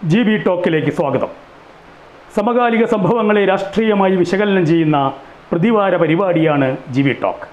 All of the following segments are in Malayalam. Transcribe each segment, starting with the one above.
ജി ബി ടോക്കിലേക്ക് സ്വാഗതം സമകാലിക സംഭവങ്ങളെ രാഷ്ട്രീയമായി വിശകലനം ചെയ്യുന്ന പ്രതിവാര പരിപാടിയാണ് ജി ബി ടോക്ക്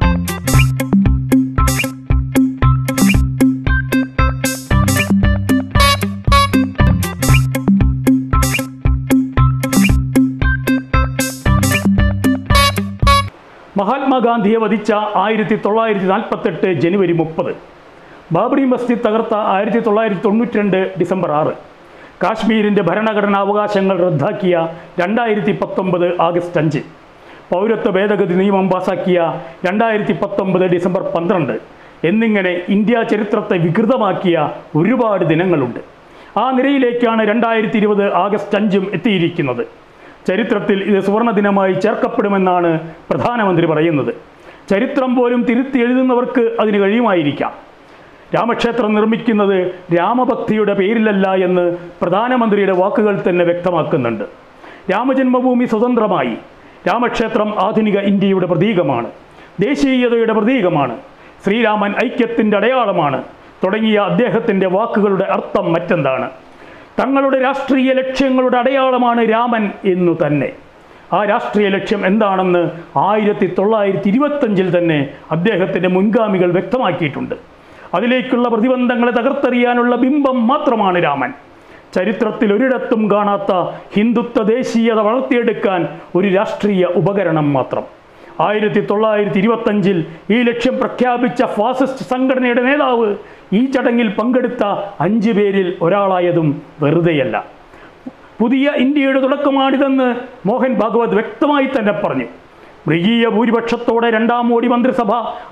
മഹാത്മാഗാന്ധിയെ വധിച്ച ആയിരത്തി തൊള്ളായിരത്തി നാൽപ്പത്തെട്ട് ജനുവരി മുപ്പത് ബാബറി മസ്ജിദ് തകർത്ത ആയിരത്തി തൊള്ളായിരത്തി തൊണ്ണൂറ്റി രണ്ട് ഡിസംബർ ആറ് കാശ്മീരിൻ്റെ ഭരണഘടനാ അവകാശങ്ങൾ റദ്ദാക്കിയ രണ്ടായിരത്തി പത്തൊമ്പത് ആഗസ്റ്റ് അഞ്ച് പൗരത്വ ഭേദഗതി നിയമം പാസാക്കിയ രണ്ടായിരത്തി പത്തൊമ്പത് ഡിസംബർ പന്ത്രണ്ട് എന്നിങ്ങനെ ഇന്ത്യ ചരിത്രത്തെ വികൃതമാക്കിയ ഒരുപാട് ദിനങ്ങളുണ്ട് ആ നിരയിലേക്കാണ് രണ്ടായിരത്തി ഇരുപത് ആഗസ്റ്റ് അഞ്ചും എത്തിയിരിക്കുന്നത് ചരിത്രത്തിൽ ഇത് സുവർണ ദിനമായി ചേർക്കപ്പെടുമെന്നാണ് പ്രധാനമന്ത്രി പറയുന്നത് ചരിത്രം പോലും തിരുത്തി എഴുതുന്നവർക്ക് അതിന് കഴിയുമായിരിക്കാം രാമക്ഷേത്രം നിർമ്മിക്കുന്നത് രാമഭക്തിയുടെ പേരിലല്ല എന്ന് പ്രധാനമന്ത്രിയുടെ വാക്കുകൾ തന്നെ വ്യക്തമാക്കുന്നുണ്ട് രാമജന്മഭൂമി സ്വതന്ത്രമായി രാമക്ഷേത്രം ആധുനിക ഇന്ത്യയുടെ പ്രതീകമാണ് ദേശീയതയുടെ പ്രതീകമാണ് ശ്രീരാമൻ ഐക്യത്തിൻ്റെ അടയാളമാണ് തുടങ്ങിയ അദ്ദേഹത്തിൻ്റെ വാക്കുകളുടെ അർത്ഥം മറ്റെന്താണ് തങ്ങളുടെ രാഷ്ട്രീയ ലക്ഷ്യങ്ങളുടെ അടയാളമാണ് രാമൻ എന്നു തന്നെ ആ രാഷ്ട്രീയ ലക്ഷ്യം എന്താണെന്ന് ആയിരത്തി തൊള്ളായിരത്തി ഇരുപത്തഞ്ചിൽ തന്നെ അദ്ദേഹത്തിൻ്റെ മുൻഗാമികൾ വ്യക്തമാക്കിയിട്ടുണ്ട് അതിലേക്കുള്ള പ്രതിബന്ധങ്ങളെ തകർത്തെറിയാനുള്ള ബിംബം മാത്രമാണ് രാമൻ ചരിത്രത്തിൽ ഒരിടത്തും കാണാത്ത ഹിന്ദുത്വ ദേശീയത വളർത്തിയെടുക്കാൻ ഒരു രാഷ്ട്രീയ ഉപകരണം മാത്രം ആയിരത്തി തൊള്ളായിരത്തി ഇരുപത്തഞ്ചിൽ ഈ ലക്ഷ്യം പ്രഖ്യാപിച്ച ഫാസിസ്റ്റ് സംഘടനയുടെ നേതാവ് ഈ ചടങ്ങിൽ പങ്കെടുത്ത അഞ്ച് പേരിൽ ഒരാളായതും വെറുതെയല്ല പുതിയ ഇന്ത്യയുടെ തുടക്കമാണിതെന്ന് മോഹൻ ഭാഗവത് വ്യക്തമായി തന്നെ പറഞ്ഞു മൃഗീയ ഭൂരിപക്ഷത്തോടെ രണ്ടാം മോഡി മന്ത്രിസഭ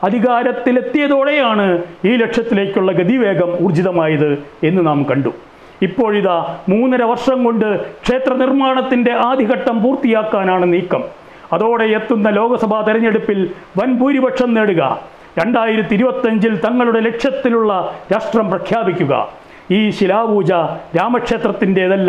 അധികാരത്തിലെത്തിയതോടെയാണ് ഈ ലക്ഷ്യത്തിലേക്കുള്ള ഗതിവേഗം ഊർജിതമായത് എന്ന് നാം കണ്ടു ഇപ്പോഴിതാ മൂന്നര വർഷം കൊണ്ട് ക്ഷേത്ര നിർമ്മാണത്തിൻ്റെ ആദ്യഘട്ടം പൂർത്തിയാക്കാനാണ് നീക്കം അതോടെ എത്തുന്ന ലോക്സഭാ തെരഞ്ഞെടുപ്പിൽ വൻ ഭൂരിപക്ഷം നേടുക രണ്ടായിരത്തി ഇരുപത്തഞ്ചിൽ തങ്ങളുടെ ലക്ഷ്യത്തിലുള്ള രാഷ്ട്രം പ്രഖ്യാപിക്കുക ഈ ശിലാപൂജ രാമക്ഷേത്രത്തിൻ്റേതല്ല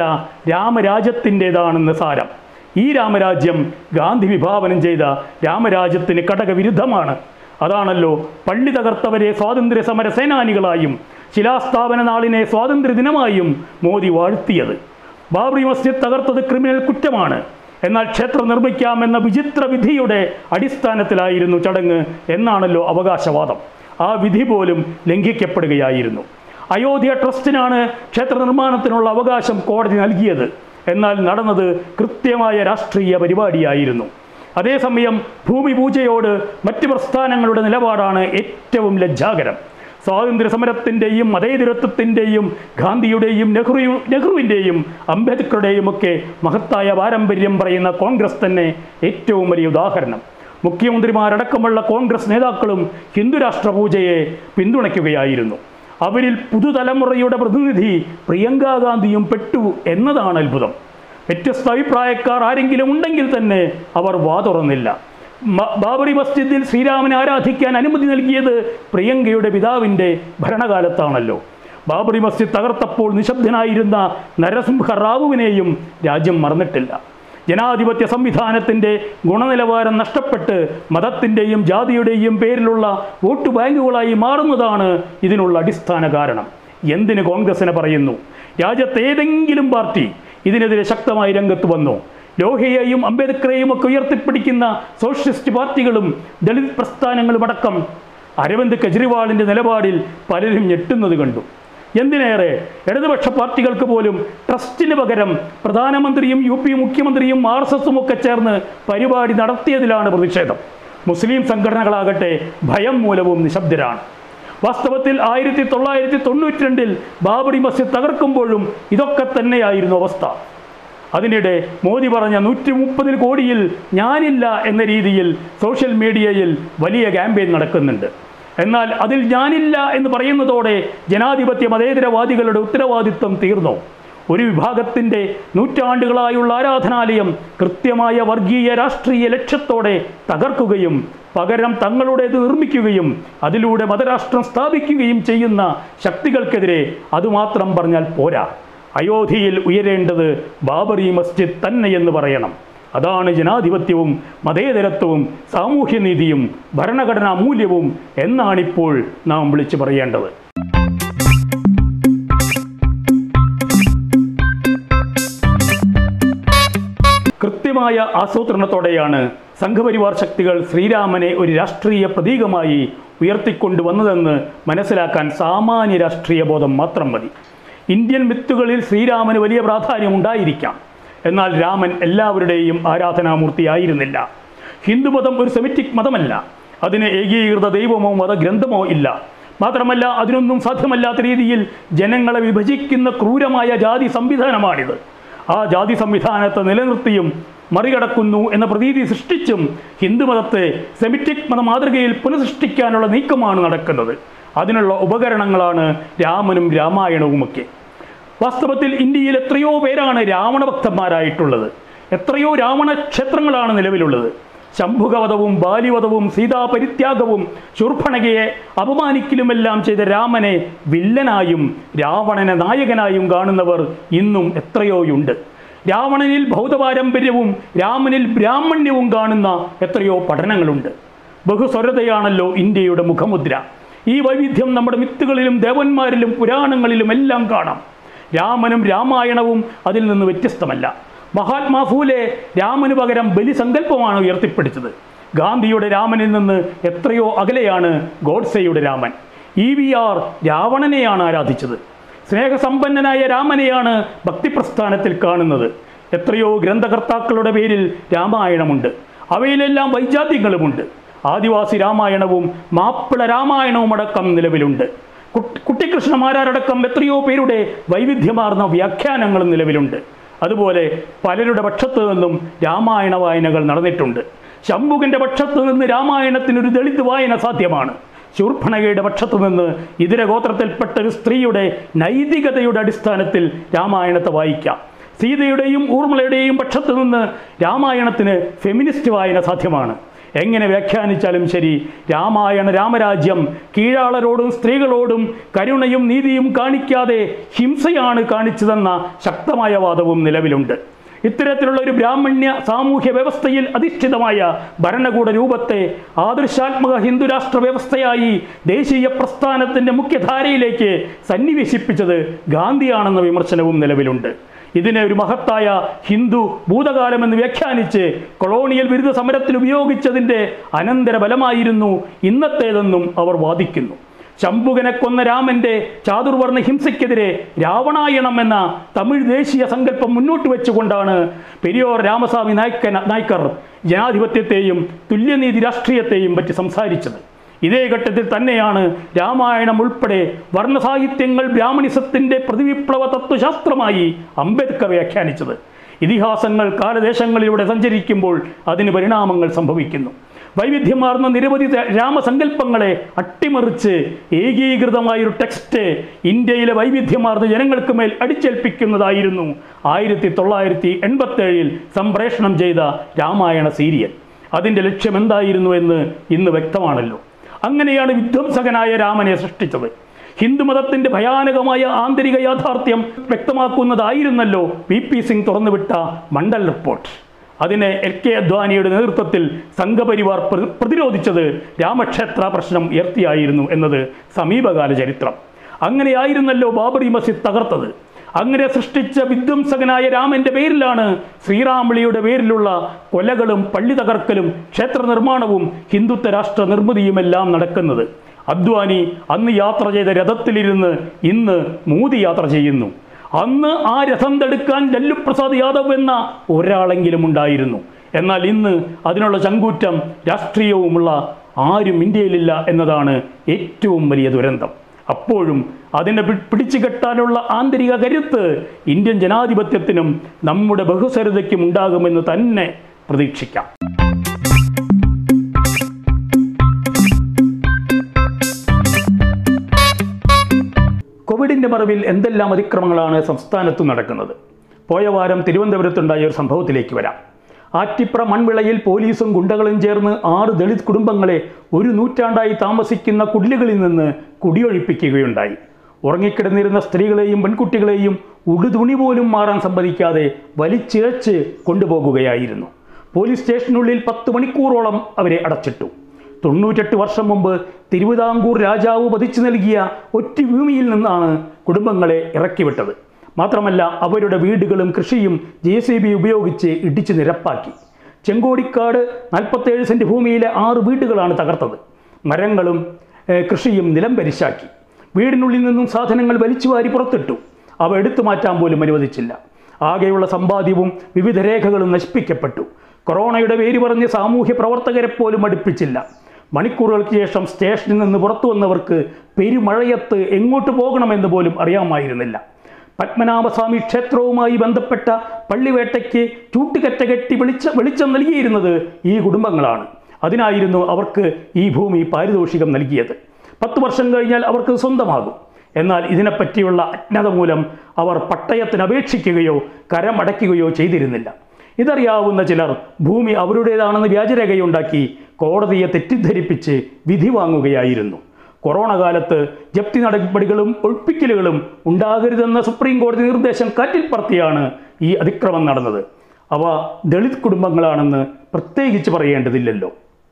രാമരാജ്യത്തിൻ്റേതാണെന്ന് സാരം ഈ രാമരാജ്യം ഗാന്ധി വിഭാവനം ചെയ്ത രാമരാജ്യത്തിന് ഘടകവിരുദ്ധമാണ് അതാണല്ലോ പള്ളി തകർത്തവരെ സ്വാതന്ത്ര്യ സമര സേനാനികളായും ശിലാസ്ഥാപന നാളിനെ സ്വാതന്ത്ര്യ ദിനമായും മോദി വാഴ്ത്തിയത് ബാബറി മസ്ജിദ് തകർത്തത് ക്രിമിനൽ കുറ്റമാണ് എന്നാൽ ക്ഷേത്രം നിർമ്മിക്കാമെന്ന വിചിത്ര വിധിയുടെ അടിസ്ഥാനത്തിലായിരുന്നു ചടങ്ങ് എന്നാണല്ലോ അവകാശവാദം ആ വിധി പോലും ലംഘിക്കപ്പെടുകയായിരുന്നു അയോധ്യ ട്രസ്റ്റിനാണ് ക്ഷേത്ര നിർമ്മാണത്തിനുള്ള അവകാശം കോടതി നൽകിയത് എന്നാൽ നടന്നത് കൃത്യമായ രാഷ്ട്രീയ പരിപാടിയായിരുന്നു അതേസമയം ഭൂമി പൂജയോട് മറ്റ് പ്രസ്ഥാനങ്ങളുടെ നിലപാടാണ് ഏറ്റവും ലജ്ജാകരം സ്വാതന്ത്ര്യ സമരത്തിൻ്റെയും മതേതരത്വത്തിൻ്റെയും ഗാന്ധിയുടെയും നെഹ്റു നെഹ്റുവിൻ്റെയും അംബേദ്കറുടെയും ഒക്കെ മഹത്തായ പാരമ്പര്യം പറയുന്ന കോൺഗ്രസ് തന്നെ ഏറ്റവും വലിയ ഉദാഹരണം മുഖ്യമന്ത്രിമാരടക്കമുള്ള കോൺഗ്രസ് നേതാക്കളും ഹിന്ദുരാഷ്ട്ര പൂജയെ പിന്തുണയ്ക്കുകയായിരുന്നു അവരിൽ പുതുതലമുറയുടെ പ്രതിനിധി പ്രിയങ്ക ഗാന്ധിയും പെട്ടു എന്നതാണ് അത്ഭുതം വ്യത്യസ്ത അഭിപ്രായക്കാർ ആരെങ്കിലും ഉണ്ടെങ്കിൽ തന്നെ അവർ വാതുറന്നില്ല മ- ബാബറി മസ്ജിദിൽ ശ്രീരാമനെ ആരാധിക്കാൻ അനുമതി നൽകിയത് പ്രിയങ്കയുടെ പിതാവിൻ്റെ ഭരണകാലത്താണല്ലോ ബാബറി മസ്ജിദ് തകർത്തപ്പോൾ നിശബ്ദനായിരുന്ന നരസിംഹ റാവുവിനെയും രാജ്യം മറന്നിട്ടില്ല ജനാധിപത്യ സംവിധാനത്തിൻ്റെ ഗുണനിലവാരം നഷ്ടപ്പെട്ട് മതത്തിൻ്റെയും ജാതിയുടെയും പേരിലുള്ള വോട്ട് ബാങ്കുകളായി മാറുന്നതാണ് ഇതിനുള്ള അടിസ്ഥാന കാരണം എന്തിന് കോൺഗ്രസിനെ പറയുന്നു രാജ്യത്തെ ഏതെങ്കിലും പാർട്ടി ഇതിനെതിരെ ശക്തമായി രംഗത്ത് വന്നു ലോഹയെയും അംബേദ്കറെയും ഒക്കെ ഉയർത്തിപ്പിടിക്കുന്ന സോഷ്യലിസ്റ്റ് പാർട്ടികളും ദളിത് പ്രസ്ഥാനങ്ങളും അടക്കം അരവിന്ദ് കെജ്രിവാളിൻ്റെ നിലപാടിൽ പലരും ഞെട്ടുന്നത് കണ്ടു എന്തിനേറെ ഇടതുപക്ഷ പാർട്ടികൾക്ക് പോലും ട്രസ്റ്റിന് പകരം പ്രധാനമന്ത്രിയും യു പി മുഖ്യമന്ത്രിയും ആർ എസ് എസും ഒക്കെ ചേർന്ന് പരിപാടി നടത്തിയതിലാണ് പ്രതിഷേധം മുസ്ലിം സംഘടനകളാകട്ടെ ഭയം മൂലവും നിശബ്ദരാണ് വാസ്തവത്തിൽ ആയിരത്തി തൊള്ളായിരത്തി തൊണ്ണൂറ്റി രണ്ടിൽ ബാബറി മസ്ജിദ് തകർക്കുമ്പോഴും ഇതൊക്കെ തന്നെയായിരുന്നു അവസ്ഥ അതിനിടെ മോദി പറഞ്ഞ നൂറ്റി മുപ്പതിൽ കോടിയിൽ ഞാനില്ല എന്ന രീതിയിൽ സോഷ്യൽ മീഡിയയിൽ വലിയ ക്യാമ്പയിൻ നടക്കുന്നുണ്ട് എന്നാൽ അതിൽ ഞാനില്ല എന്ന് പറയുന്നതോടെ ജനാധിപത്യ മതേതരവാദികളുടെ ഉത്തരവാദിത്വം തീർന്നു ഒരു വിഭാഗത്തിൻ്റെ നൂറ്റാണ്ടുകളായുള്ള ആരാധനാലയം കൃത്യമായ വർഗീയ രാഷ്ട്രീയ ലക്ഷ്യത്തോടെ തകർക്കുകയും പകരം തങ്ങളുടേത് നിർമ്മിക്കുകയും അതിലൂടെ മതരാഷ്ട്രം സ്ഥാപിക്കുകയും ചെയ്യുന്ന ശക്തികൾക്കെതിരെ അതുമാത്രം പറഞ്ഞാൽ പോരാ അയോധ്യയിൽ ഉയരേണ്ടത് ബാബറി മസ്ജിദ് തന്നെയെന്ന് പറയണം അതാണ് ജനാധിപത്യവും മതേതരത്വവും സാമൂഹ്യനീതിയും ഭരണഘടനാ മൂല്യവും എന്നാണിപ്പോൾ നാം വിളിച്ചു പറയേണ്ടത് കൃത്യമായ ആസൂത്രണത്തോടെയാണ് സംഘപരിവാർ ശക്തികൾ ശ്രീരാമനെ ഒരു രാഷ്ട്രീയ പ്രതീകമായി ഉയർത്തിക്കൊണ്ടുവന്നതെന്ന് മനസ്സിലാക്കാൻ സാമാന്യ രാഷ്ട്രീയ ബോധം മാത്രം മതി ഇന്ത്യൻ മിത്തുകളിൽ ശ്രീരാമന് വലിയ പ്രാധാന്യം ഉണ്ടായിരിക്കാം എന്നാൽ രാമൻ എല്ലാവരുടെയും ആരാധനാമൂർത്തിയായിരുന്നില്ല ഹിന്ദുമതം ഒരു സെമിറ്റിക് മതമല്ല അതിന് ഏകീകൃത ദൈവമോ മതഗ്രന്ഥമോ ഇല്ല മാത്രമല്ല അതിനൊന്നും സാധ്യമല്ലാത്ത രീതിയിൽ ജനങ്ങളെ വിഭജിക്കുന്ന ക്രൂരമായ ജാതി സംവിധാനമാണിത് ആ ജാതി സംവിധാനത്തെ നിലനിർത്തിയും മറികടക്കുന്നു എന്ന പ്രതീതി സൃഷ്ടിച്ചും ഹിന്ദുമതത്തെ സെമിറ്റിക് മത മാതൃകയിൽ പുനഃസൃഷ്ടിക്കാനുള്ള നീക്കമാണ് നടക്കുന്നത് അതിനുള്ള ഉപകരണങ്ങളാണ് രാമനും രാമായണവുമൊക്കെ വാസ്തവത്തിൽ ഇന്ത്യയിൽ എത്രയോ പേരാണ് രാവണ ഭക്തന്മാരായിട്ടുള്ളത് എത്രയോ രാവണ ക്ഷേത്രങ്ങളാണ് നിലവിലുള്ളത് ശംഭുകവധവും ബാലിവധവും സീതാപരിത്യാഗവും ശൂർഭണകയെ അപമാനിക്കലുമെല്ലാം ചെയ്ത രാമനെ വില്ലനായും രാവണനെ നായകനായും കാണുന്നവർ ഇന്നും എത്രയോയുണ്ട് രാവണനിൽ ബൗദ്ധപാരമ്പര്യവും രാമനിൽ ബ്രാഹ്മണ്യവും കാണുന്ന എത്രയോ പഠനങ്ങളുണ്ട് ബഹുസ്വരതയാണല്ലോ ഇന്ത്യയുടെ മുഖമുദ്ര ഈ വൈവിധ്യം നമ്മുടെ മിത്തുകളിലും ദേവന്മാരിലും പുരാണങ്ങളിലും എല്ലാം കാണാം രാമനും രാമായണവും അതിൽ നിന്ന് വ്യത്യസ്തമല്ല മഹാത്മാ ഫൂലെ രാമന് പകരം ബലിസങ്കല്പമാണ് ഉയർത്തിപ്പിടിച്ചത് ഗാന്ധിയുടെ രാമനിൽ നിന്ന് എത്രയോ അകലെയാണ് ഗോഡ്സെയുടെ രാമൻ ഇ വി ആർ രാവണനെയാണ് ആരാധിച്ചത് സ്നേഹസമ്പന്നനായ രാമനെയാണ് ഭക്തിപ്രസ്ഥാനത്തിൽ കാണുന്നത് എത്രയോ ഗ്രന്ഥകർത്താക്കളുടെ പേരിൽ രാമായണമുണ്ട് അവയിലെല്ലാം വൈജാത്യങ്ങളുമുണ്ട് ആദിവാസി രാമായണവും മാപ്പിള രാമായണവും അടക്കം നിലവിലുണ്ട് കുട്ടി- കുട്ടിക്കൃഷ്ണമാരാരടക്കം എത്രയോ പേരുടെ വൈവിധ്യമാർന്ന വ്യാഖ്യാനങ്ങളും നിലവിലുണ്ട് അതുപോലെ പലരുടെ പക്ഷത്തു നിന്നും രാമായണ വായനകൾ നടന്നിട്ടുണ്ട് ശംഭുകന്റെ പക്ഷത്തു നിന്ന് രാമായണത്തിനൊരു ദളിത് വായന സാധ്യമാണ് ശൂർഭണകയുടെ പക്ഷത്തു നിന്ന് ഇതര ഗോത്രത്തിൽപ്പെട്ട ഒരു സ്ത്രീയുടെ നൈതികതയുടെ അടിസ്ഥാനത്തിൽ രാമായണത്തെ വായിക്കാം സീതയുടെയും ഊർമിളയുടെയും പക്ഷത്തു നിന്ന് രാമായണത്തിന് ഫെമിനിസ്റ്റ് വായന സാധ്യമാണ് എങ്ങനെ വ്യാഖ്യാനിച്ചാലും ശരി രാമായണ രാമരാജ്യം കീഴാളരോടും സ്ത്രീകളോടും കരുണയും നീതിയും കാണിക്കാതെ ഹിംസയാണ് കാണിച്ചതെന്ന ശക്തമായ വാദവും നിലവിലുണ്ട് ഇത്തരത്തിലുള്ള ഒരു ബ്രാഹ്മണ്യ സാമൂഹ്യ വ്യവസ്ഥയിൽ അധിഷ്ഠിതമായ ഭരണകൂട രൂപത്തെ ആദർശാത്മക ഹിന്ദു രാഷ്ട്ര വ്യവസ്ഥയായി ദേശീയ പ്രസ്ഥാനത്തിൻ്റെ മുഖ്യധാരയിലേക്ക് സന്നിവേശിപ്പിച്ചത് ഗാന്ധിയാണെന്ന വിമർശനവും നിലവിലുണ്ട് ഇതിനെ ഒരു മഹത്തായ ഹിന്ദു ഭൂതകാലമെന്ന് വ്യാഖ്യാനിച്ച് കൊളോണിയൽ വിരുദ്ധ സമരത്തിൽ ഉപയോഗിച്ചതിൻ്റെ അനന്തരഫലമായിരുന്നു ഇന്നത്തേതെന്നും അവർ വാദിക്കുന്നു ശംഭുകനെ കൊന്ന രാമന്റെ ചാതുർവർണ്ണ ഹിംസയ്ക്കെതിരെ രാവണായണം എന്ന തമിഴ് ദേശീയ സങ്കല്പം മുന്നോട്ട് വെച്ചുകൊണ്ടാണ് പെരിയോർ രാമസ്വാമി നായ്ക്കൻ നായ്ക്കർ ജനാധിപത്യത്തെയും തുല്യനീതി രാഷ്ട്രീയത്തെയും പറ്റി സംസാരിച്ചത് ഇതേ ഘട്ടത്തിൽ തന്നെയാണ് രാമായണം ഉൾപ്പെടെ വർണ്ണസാഹിത്യങ്ങൾ ബ്രാഹ്മണിസത്തിന്റെ പ്രതിവിപ്ലവ തത്വശാസ്ത്രമായി അംബേദ്കർ വ്യാഖ്യാനിച്ചത് ഇതിഹാസങ്ങൾ കാലദേശങ്ങളിലൂടെ സഞ്ചരിക്കുമ്പോൾ അതിന് പരിണാമങ്ങൾ സംഭവിക്കുന്നു വൈവിധ്യമാർന്ന നിരവധി ത- രാമസങ്കല്പങ്ങളെ അട്ടിമറിച്ച് ഏകീകൃതമായൊരു ടെക്സ്റ്റ് ഇന്ത്യയിലെ വൈവിധ്യമാർന്ന ജനങ്ങൾക്ക് മേൽ അടിച്ചേൽപ്പിക്കുന്നതായിരുന്നു ആയിരത്തി തൊള്ളായിരത്തി എൺപത്തേഴിൽ സംപ്രേഷണം ചെയ്ത രാമായണ സീരിയൽ അതിൻ്റെ ലക്ഷ്യം എന്തായിരുന്നു എന്ന് ഇന്ന് വ്യക്തമാണല്ലോ അങ്ങനെയാണ് വിധ്വംസകനായ രാമനെ സൃഷ്ടിച്ചത് ഹിന്ദുമതത്തിന്റെ ഭയാനകമായ ആന്തരിക യാഥാർത്ഥ്യം വ്യക്തമാക്കുന്നതായിരുന്നല്ലോ വി പി സിംഗ് തുറന്നുവിട്ട മണ്ഡൽ റിപ്പോർട്ട് അതിനെ എൽ കെ അദ്വാനിയുടെ നേതൃത്വത്തിൽ സംഘപരിവാർ പ്ര- പ്രതിരോധിച്ചത് രാമക്ഷേത്ര പ്രശ്നം ഉയർത്തിയായിരുന്നു എന്നത് സമീപകാല ചരിത്രം അങ്ങനെയായിരുന്നല്ലോ ബാബറി മസ്ജിദ് തകർത്തത് അങ്ങനെ സൃഷ്ടിച്ച വിധ്വംസകനായ രാമന്റെ പേരിലാണ് ശ്രീറാമളിയുടെ പേരിലുള്ള കൊലകളും പള്ളി തകർക്കലും ക്ഷേത്ര നിർമ്മാണവും ഹിന്ദുത്വ രാഷ്ട്ര നിർമ്മിതിയുമെല്ലാം നടക്കുന്നത് അദ്വാനി അന്ന് യാത്ര ചെയ്ത രഥത്തിലിരുന്ന് ഇന്ന് മോദി യാത്ര ചെയ്യുന്നു അന്ന് ആ രഥം തടുക്കാൻ ലല്ലു പ്രസാദ് യാദവ് എന്ന ഒരാളെങ്കിലും ഉണ്ടായിരുന്നു എന്നാൽ ഇന്ന് അതിനുള്ള ചങ്കൂറ്റം രാഷ്ട്രീയവുമുള്ള ആരും ഇന്ത്യയിലില്ല എന്നതാണ് ഏറ്റവും വലിയ ദുരന്തം അപ്പോഴും അതിനെ പി- പിടിച്ചു കെട്ടാനുള്ള ആന്തരിക കരുത്ത് ഇന്ത്യൻ ജനാധിപത്യത്തിനും നമ്മുടെ ബഹുസ്വരതയ്ക്കും ഉണ്ടാകുമെന്ന് തന്നെ പ്രതീക്ഷിക്കാം കോവിഡിൻ്റെ മറവിൽ എന്തെല്ലാം അതിക്രമങ്ങളാണ് സംസ്ഥാനത്ത് നടക്കുന്നത് പോയ വാരം തിരുവനന്തപുരത്തുണ്ടായ ഒരു സംഭവത്തിലേക്ക് വരാം ആറ്റിപ്ര മൺവിളയിൽ പോലീസും ഗുണ്ടകളും ചേർന്ന് ആറ് ദളിത് കുടുംബങ്ങളെ ഒരു നൂറ്റാണ്ടായി താമസിക്കുന്ന കുടിലുകളിൽ നിന്ന് കുടിയൊഴിപ്പിക്കുകയുണ്ടായി ഉറങ്ങിക്കിടന്നിരുന്ന സ്ത്രീകളെയും പെൺകുട്ടികളെയും ഉടുതുണി പോലും മാറാൻ സമ്മതിക്കാതെ വലിച്ചിഴച്ച് കൊണ്ടുപോകുകയായിരുന്നു പോലീസ് സ്റ്റേഷനുള്ളിൽ പത്ത് മണിക്കൂറോളം അവരെ അടച്ചിട്ടു തൊണ്ണൂറ്റെട്ട് വർഷം മുമ്പ് തിരുവിതാംകൂർ രാജാവ് പതിച്ചു നൽകിയ ഒറ്റ ഭൂമിയിൽ നിന്നാണ് കുടുംബങ്ങളെ ഇറക്കിവിട്ടത് മാത്രമല്ല അവരുടെ വീടുകളും കൃഷിയും ജെ സി ബി ഉപയോഗിച്ച് ഇടിച്ചു നിരപ്പാക്കി ചെങ്കോടിക്കാട് നാൽപ്പത്തേഴ് സെൻറ്റ് ഭൂമിയിലെ ആറ് വീടുകളാണ് തകർത്തത് മരങ്ങളും ഏഹ്, കൃഷിയും നിലം പരിശാക്കി വീടിനുള്ളിൽ നിന്നും സാധനങ്ങൾ വലിച്ചുവാരി പുറത്തിട്ടു അവ എടുത്തു മാറ്റാൻ പോലും അനുവദിച്ചില്ല ആകെയുള്ള സമ്പാദ്യവും വിവിധ രേഖകളും നശിപ്പിക്കപ്പെട്ടു കൊറോണയുടെ പേര് പറഞ്ഞ് സാമൂഹ്യ പ്രവർത്തകരെ പോലും അടുപ്പിച്ചില്ല മണിക്കൂറുകൾക്ക് ശേഷം സ്റ്റേഷനിൽ നിന്ന് പുറത്തു വന്നവർക്ക് പെരുമഴയത്ത് എങ്ങോട്ട് പോകണമെന്ന് പോലും അറിയാമായിരുന്നില്ല പത്മനാഭസ്വാമി ക്ഷേത്രവുമായി ബന്ധപ്പെട്ട പള്ളിവേട്ടയ്ക്ക് ചൂട്ടുകറ്റ കെട്ടി വെളിച്ച വെളിച്ചം നൽകിയിരുന്നത് ഈ കുടുംബങ്ങളാണ് അതിനായിരുന്നു അവർക്ക് ഈ ഭൂമി പാരിതോഷികം നൽകിയത് പത്ത് വർഷം കഴിഞ്ഞാൽ അവർക്ക് സ്വന്തമാകും എന്നാൽ ഇതിനെപ്പറ്റിയുള്ള അജ്ഞത മൂലം അവർ പട്ടയത്തിന് അപേക്ഷിക്കുകയോ കരമടയ്ക്കുകയോ ചെയ്തിരുന്നില്ല ഇതറിയാവുന്ന ചിലർ ഭൂമി അവരുടേതാണെന്ന് വ്യാജരേഖയുണ്ടാക്കി കോടതിയെ തെറ്റിദ്ധരിപ്പിച്ച് വിധി വാങ്ങുകയായിരുന്നു കൊറോണ കാലത്ത് ജപ്തി നടപടികളും ഒഴിപ്പിക്കലുകളും ഉണ്ടാകരുതെന്ന സുപ്രീം കോടതി നിർദ്ദേശം കാറ്റിൽ പറത്തിയാണ് ഈ അതിക്രമം നടന്നത് അവ ദളിത് കുടുംബങ്ങളാണെന്ന് പ്രത്യേകിച്ച് പറയേണ്ടതില്ലല്ലോ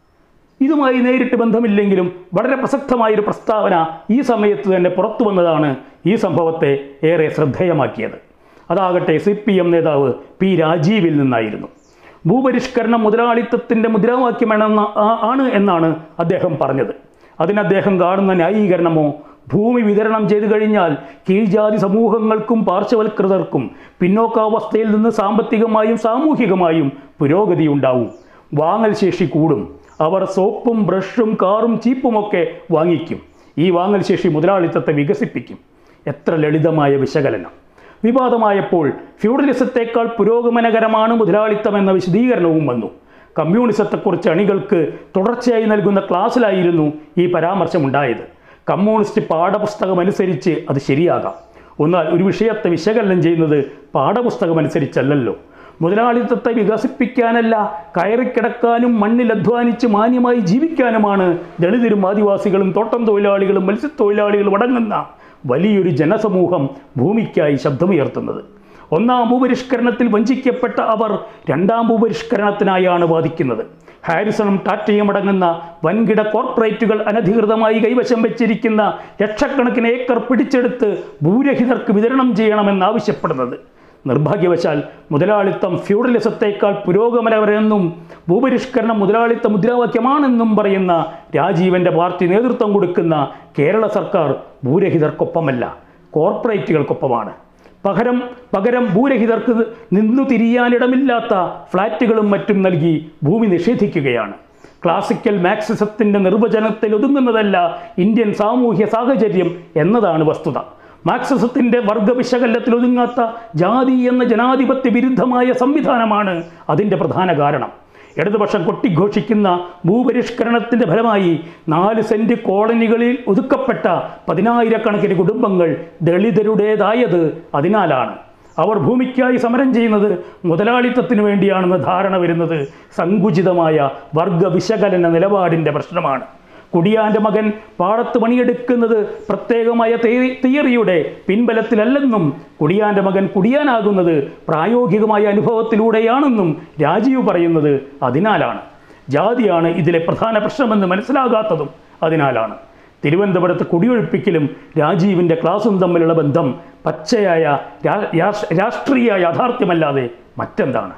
ഇതുമായി നേരിട്ട് ബന്ധമില്ലെങ്കിലും വളരെ പ്രസക്തമായൊരു പ്രസ്താവന ഈ സമയത്ത് തന്നെ പുറത്തു വന്നതാണ് ഈ സംഭവത്തെ ഏറെ ശ്രദ്ധേയമാക്കിയത് അതാകട്ടെ സി പി എം നേതാവ് പി രാജീവിൽ നിന്നായിരുന്നു ഭൂപരിഷ്കരണം മുതലാളിത്തത്തിൻ്റെ മുദ്രാവാക്യമാണെന്ന ആ- ആണ് എന്നാണ് അദ്ദേഹം പറഞ്ഞത് അതിന് അദ്ദേഹം കാണുന്ന ന്യായീകരണമോ ഭൂമി വിതരണം ചെയ്തു കഴിഞ്ഞാൽ കീഴ്ജാതി സമൂഹങ്ങൾക്കും പാർശ്വവൽകൃതർക്കും പിന്നോക്കാവസ്ഥയിൽ നിന്ന് സാമ്പത്തികമായും സാമൂഹികമായും പുരോഗതി ഉണ്ടാവും വാങ്ങൽ ശേഷി കൂടും അവർ സോപ്പും ബ്രഷും കാറും ചീപ്പുമൊക്കെ വാങ്ങിക്കും ഈ വാങ്ങൽ ശേഷി മുതലാളിത്തത്തെ വികസിപ്പിക്കും എത്ര ലളിതമായ വിശകലനം വിവാദമായപ്പോൾ ഫ്യൂഡലിസത്തേക്കാൾ പുരോഗമനകരമാണ് മുതലാളിത്തം എന്ന വിശദീകരണവും വന്നു കമ്മ്യൂണിസത്തെക്കുറിച്ച് അണികൾക്ക് തുടർച്ചയായി നൽകുന്ന ക്ലാസ്സിലായിരുന്നു ഈ പരാമർശമുണ്ടായത് കമ്മ്യൂണിസ്റ്റ് പാഠപുസ്തകം അനുസരിച്ച് അത് ശരിയാകാം എന്നാൽ ഒരു വിഷയത്തെ വിശകലനം ചെയ്യുന്നത് പാഠപുസ്തകം അനുസരിച്ചല്ലല്ലോ മുതലാളിത്തത്തെ വികസിപ്പിക്കാനല്ല കയറിക്കിടക്കാനും മണ്ണിൽ അധ്വാനിച്ച് മാന്യമായി ജീവിക്കാനുമാണ് ദളിതരും ആദിവാസികളും തോട്ടം തൊഴിലാളികളും മത്സ്യത്തൊഴിലാളികളും അടങ്ങുന്ന വലിയൊരു ജനസമൂഹം ഭൂമിക്കായി ശബ്ദമുയർത്തുന്നത് ഒന്നാം ഭൂപരിഷ്കരണത്തിൽ വഞ്ചിക്കപ്പെട്ട അവർ രണ്ടാം ഭൂപരിഷ്കരണത്തിനായാണ് വാദിക്കുന്നത് ഹാരിസണും ടാറ്റയും അടങ്ങുന്ന വൻകിട കോർപ്പറേറ്റുകൾ അനധികൃതമായി കൈവശം വെച്ചിരിക്കുന്ന ലക്ഷക്കണക്കിന് ഏക്കർ പിടിച്ചെടുത്ത് ഭൂരഹിതർക്ക് വിതരണം ചെയ്യണമെന്നാവശ്യപ്പെടുന്നത് നിർഭാഗ്യവശാൽ മുതലാളിത്തം ഫ്യൂഡലിസത്തേക്കാൾ പുരോഗമനപരമെന്നും ഭൂപരിഷ്കരണം മുതലാളിത്ത മുദ്രാവാക്യമാണെന്നും പറയുന്ന രാജീവന്റെ പാർട്ടി നേതൃത്വം കൊടുക്കുന്ന കേരള സർക്കാർ ഭൂരഹിതർക്കൊപ്പമല്ല കോർപ്പറേറ്റുകൾക്കൊപ്പമാണ് പകരം പകരം ഭൂരഹിതർക്ക് നിന്നു തിരിയാനിടമില്ലാത്ത ഫ്ലാറ്റുകളും മറ്റും നൽകി ഭൂമി നിഷേധിക്കുകയാണ് ക്ലാസിക്കൽ മാക്സിസത്തിൻ്റെ നിർവചനത്തിൽ ഒതുങ്ങുന്നതല്ല ഇന്ത്യൻ സാമൂഹ്യ സാഹചര്യം എന്നതാണ് വസ്തുത മാർക്സിസത്തിൻ്റെ വർഗവിശകലനത്തിൽ ഒതുങ്ങാത്ത ജാതി എന്ന ജനാധിപത്യ വിരുദ്ധമായ സംവിധാനമാണ് അതിൻ്റെ പ്രധാന കാരണം ഇടതുപക്ഷം കൊട്ടിഘോഷിക്കുന്ന ഭൂപരിഷ്കരണത്തിൻ്റെ ഫലമായി നാല് സെൻറ്റ് കോളനികളിൽ ഒതുക്കപ്പെട്ട പതിനായിരക്കണക്കിന് കുടുംബങ്ങൾ ദളിതരുടേതായത് അതിനാലാണ് അവർ ഭൂമിക്കായി സമരം ചെയ്യുന്നത് മുതലാളിത്തത്തിന് വേണ്ടിയാണെന്ന് ധാരണ വരുന്നത് സങ്കുചിതമായ വർഗ വിശകലന നിലപാടിൻ്റെ പ്രശ്നമാണ് കുടിയാൻ്റെ മകൻ പാടത്ത് പണിയെടുക്കുന്നത് പ്രത്യേകമായ തിയറി- തിയറിയുടെ പിൻബലത്തിലല്ലെന്നും കുടിയാൻ്റെ മകൻ കുടിയാനാകുന്നത് പ്രായോഗികമായ അനുഭവത്തിലൂടെയാണെന്നും രാജീവ് പറയുന്നത് അതിനാലാണ് ജാതിയാണ് ഇതിലെ പ്രധാന പ്രശ്നമെന്ന് മനസ്സിലാകാത്തതും അതിനാലാണ് തിരുവനന്തപുരത്ത് കുടിയൊഴിപ്പിക്കലും രാജീവിൻ്റെ ക്ലാസും തമ്മിലുള്ള ബന്ധം പച്ചയായ രാ- രാഷ്- രാഷ്ട്രീയ യാഥാർത്ഥ്യമല്ലാതെ മറ്റെന്താണ്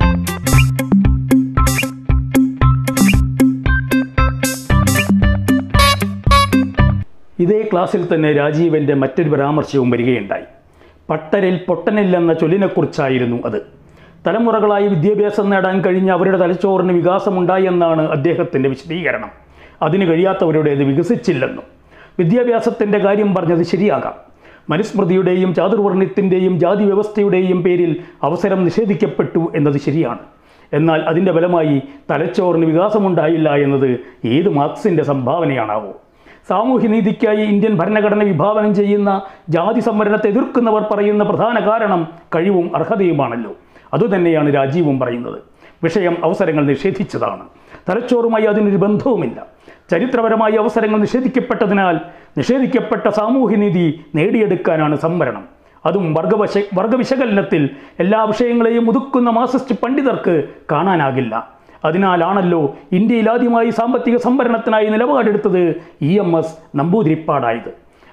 ഇതേ ക്ലാസ്സിൽ തന്നെ രാജീവൻ്റെ മറ്റൊരു പരാമർശവും വരികയുണ്ടായി പട്ടരിൽ പൊട്ടനില്ലെന്ന ചൊല്ലിനെക്കുറിച്ചായിരുന്നു അത് തലമുറകളായി വിദ്യാഭ്യാസം നേടാൻ കഴിഞ്ഞ അവരുടെ തലച്ചോറിന് വികാസമുണ്ടായി എന്നാണ് അദ്ദേഹത്തിൻ്റെ വിശദീകരണം അതിന് കഴിയാത്തവരുടേത് വികസിച്ചില്ലെന്നും വിദ്യാഭ്യാസത്തിൻ്റെ കാര്യം പറഞ്ഞത് ശരിയാകാം മനുസ്മൃതിയുടെയും ചാതുർവർണ്ണത്തിൻ്റെയും ജാതി വ്യവസ്ഥയുടെയും പേരിൽ അവസരം നിഷേധിക്കപ്പെട്ടു എന്നത് ശരിയാണ് എന്നാൽ അതിൻ്റെ ഫലമായി തലച്ചോറിന് വികാസമുണ്ടായില്ല എന്നത് ഏത് മാർക്സിൻ്റെ സംഭാവനയാണാവോ സാമൂഹ്യനീതിക്കായി ഇന്ത്യൻ ഭരണഘടന വിഭാവനം ചെയ്യുന്ന ജാതി സംവരണത്തെ എതിർക്കുന്നവർ പറയുന്ന പ്രധാന കാരണം കഴിവും അർഹതയുമാണല്ലോ അതുതന്നെയാണ് രാജീവും പറയുന്നത് വിഷയം അവസരങ്ങൾ നിഷേധിച്ചതാണ് തലച്ചോറുമായി അതിനൊരു ബന്ധവുമില്ല ചരിത്രപരമായി അവസരങ്ങൾ നിഷേധിക്കപ്പെട്ടതിനാൽ നിഷേധിക്കപ്പെട്ട സാമൂഹ്യനീതി നേടിയെടുക്കാനാണ് സംവരണം അതും വർഗവശ വർഗവിശകലനത്തിൽ എല്ലാ വിഷയങ്ങളെയും ഒതുക്കുന്ന മാർസിസ്റ്റ് പണ്ഡിതർക്ക് കാണാനാകില്ല അതിനാലാണല്ലോ ഇന്ത്യയിൽ ആദ്യമായി സാമ്പത്തിക സംവരണത്തിനായി നിലപാടെടുത്തത് ഇ എം എസ് നമ്പൂതിരിപ്പാടായത്